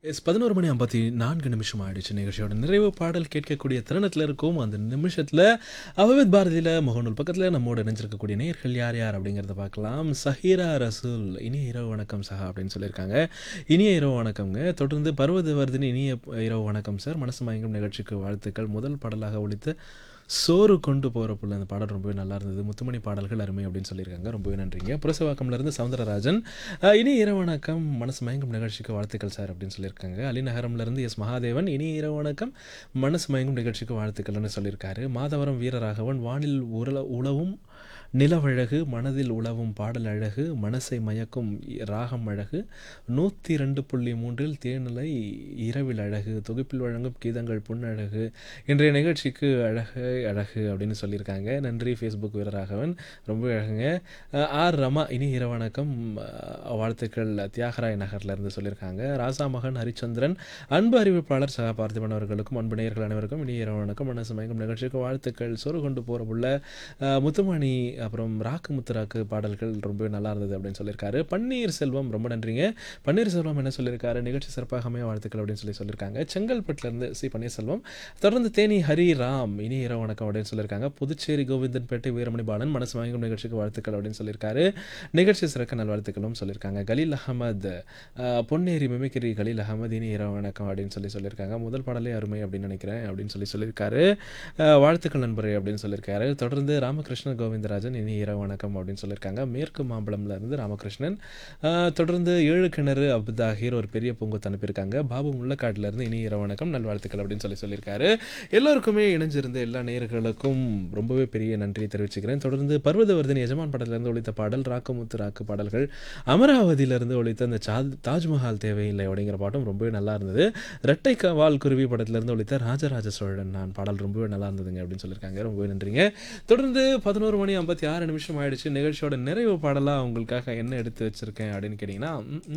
S பதினோரு மணி ஐம்பத்தி நான்கு நிமிஷம் ஆயிடுச்சு நிகழ்ச்சியோட நிறைவு பாடல் கேட்கக்கூடிய தருணத்தில் இருக்கும் அந்த நிமிஷத்தில் அபவித் பாரதியில் முகநூல் பக்கத்தில் நம்மோட இணைஞ்சிருக்கக்கூடிய நேர்கள் யார் யார் அப்படிங்கிறத பார்க்கலாம் சஹீரா ரசூல் இனிய இரவு வணக்கம் சஹா அப்படின்னு சொல்லியிருக்காங்க இனிய இரவு வணக்கம்ங்க தொடர்ந்து பருவத வருதினி இனிய இரவு வணக்கம் சார் மனசு மயங்கும் நிகழ்ச்சிக்கு வாழ்த்துக்கள் முதல் பாடலாக ஒழித்து சோறு கொண்டு போகிற புள்ள அந்த பாடல் ரொம்பவே நல்லா இருந்தது முத்துமணி பாடல்கள் அருமை அப்படின்னு சொல்லியிருக்காங்க ரொம்பவே நன்றிங்க புரசவாக்கம்லேருந்து சவுந்தரராஜன் அஹ், இனி இரவு வணக்கம் மனசு மயங்கும் நிகழ்ச்சிக்கு வாழ்த்துக்கள் சார் அப்படின்னு சொல்லியிருக்காங்க அலிநகரம்லேருந்து எஸ் மகாதேவன் இனி இரவு வணக்கம் மனசு மயங்கும் நிகழ்ச்சிக்கு வாழ்த்துக்கள்னு சொல்லியிருக்காரு மாதவரம் வீரராகவன் வானில் உரல உழவும் நிலவழகு மனதில் உழவும் பாடல் அழகு மனசை மயக்கும் ராகம் அழகு நூற்றி ரெண்டு புள்ளி மூன்றில் தேனிலை இரவில் அழகு தொகுப்பில் வழங்கும் கீதங்கள் பொன்னழகு இன்றைய நிகழ்ச்சிக்கு அழகு அழகு அப்படின்னு சொல்லியிருக்காங்க நன்றி ஃபேஸ்புக் வீரராகவன் ரொம்ப அழகுங்க அஹ் ஆர் ரமா இனி இரவணக்கம் அஹ் வாழ்த்துக்கள் தியாகராய நகர்ல இருந்து சொல்லியிருக்காங்க ராசா மகன் ஹரிச்சந்திரன் அன்பு அறிவிப்பாளர் சகா பார்த்திபன் அவர்களுக்கும் அன்பு நேயர்கள் அனைவருக்கும் இனி இரவணக்கம் மனசு மயங்கும் நிகழ்ச்சிக்கு வாழ்த்துக்கள் சொரு கொண்டு போகிற புள்ள அஹ் முத்துமணி அப்புறம் ராக்கு முத்துராக்கு பாடல்கள் ரொம்பவே நல்லா இருந்தது அப்படின்னு சொல்லியிருக்காரு பன்னீர் செல்வம் ரொம்ப நன்றிங்க பன்னீர் செல்வம் என்ன சொல்லியிருக்காரு நிகழ்ச்சி சிறப்பாக அமைய வாழ்த்துக்கள் அப்படின்னு சொல்லி சொல்லியிருக்காங்க செங்கல்பட்டுலேருந்து சி பன்னீர்செல்வம் தொடர்ந்து தேனி ஹரி ராம் இனி இரவு வணக்கம் அப்படின்னு சொல்லியிருக்காங்க புதுச்சேரி கோவிந்தன்பேட்டை வீரமணி பாலன் மனசு வாங்கும் நிகழ்ச்சிக்கு வாழ்த்துக்கள் அப்படின்னு சொல்லியிருக்காரு நிகழ்ச்சி சிறக்க நல்வாழ்த்துக்களும் சொல்லியிருக்காங்க கலீல் அகமது அஹ், பொன்னேரி மிமிக்கிரி கலீல் அகமது இனி இரவு வணக்கம் அப்படின்னு சொல்லி சொல்லியிருக்காங்க முதல் பாடலே அருமை அப்படின்னு நினைக்கிறேன் அப்படின்னு சொல்லி சொல்லியிருக்காரு அஹ், வாழ்த்துக்கள் நண்பரே அப்படின்னு சொல்லியிருக்காரு தொடர்ந்து ராமகிருஷ்ண கோவிந்தராஜன் இனி இரவு வணக்கம் அப்படின்னு சொல்லியிருக்காங்க மேற்கு மாம்பழம்ல இருந்து ராமகிருஷ்ணன் அஹ், தொடர்ந்து ஏழு கிணறு அப்தாஹீர் ஒரு பெரிய பூங்கொத்து அனுப்பியிருக்காங்க பாபு முள்ளக்காட்டுல இருந்து இனி இரவு வணக்கம் நல்வாழ்த்துக்கள் அப்படின்னு சொல்லி சொல்லியிருக்காரு எல்லோருக்குமே இணைஞ்சிருந்த எல்லா நேயர்களுக்கும் ரொம்பவே பெரிய நன்றியை தெரிவிச்சுக்கிறேன் தொடர்ந்து பர்வதவர்தன் எஜமான் படத்திலிருந்து ஒழித்த பாடல் ராக்குமுத்து ராக்கு பாடல்கள் அமராவதியிலிருந்து ஒழித்த அந்த சா தாஜ்மஹால் தேவையில்லை அப்படிங்கிற பாட்டும் ரொம்பவே நல்லா இருந்தது ரெட்டை வால் குருவி படத்திலிருந்து ஒழித்த ராஜராஜ சோழன் நான் பாடல் ரொம்பவே நல்லா இருந்ததுங்க அப்படின்னு சொல்லியிருக்காங்க ரொம்பவே நன்றிங்க தொடர்ந்து பதினோரு மணி ஐம்பத்தி ஆறு நிமிஷம் ஆயிடுச்சு நிகழ்ச்சியோட நிறைவு பாடலாக உங்களுக்காக என்ன எடுத்து வச்சிருக்கேன் அப்படின்னு கேட்டிங்கன்னா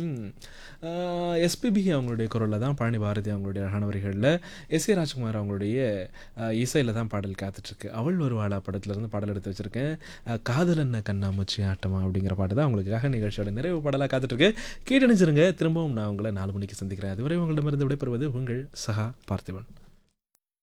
எஸ்பிபி அவங்களுடைய குரலில் தான் பழனி பாரதி அவங்களுடைய அழகான வரிகளில் எஸ் ஏ ராஜ்குமார் அவங்களுடைய இசையில் தான் பாடல் காத்துட்ருக்கு அவள் ஒரு வாழா படத்துலேருந்து பாடல் எடுத்து வச்சுருக்கேன் காதல் என்ன கண்ணாமூச்சி ஆட்டமா அப்படிங்கிற பாட்டு தான் உங்களுக்காக நிகழ்ச்சியோட நிறைவு பாடலாக காத்துட்ருக்கு கேட்டணிச்சிருங்க திரும்பவும் நான் உங்களை நாலு மணிக்கு சந்திக்கிறேன் அதுவரை உங்களிடமிருந்து விடைபெறுவது உங்கள் சகா பார்த்திபன்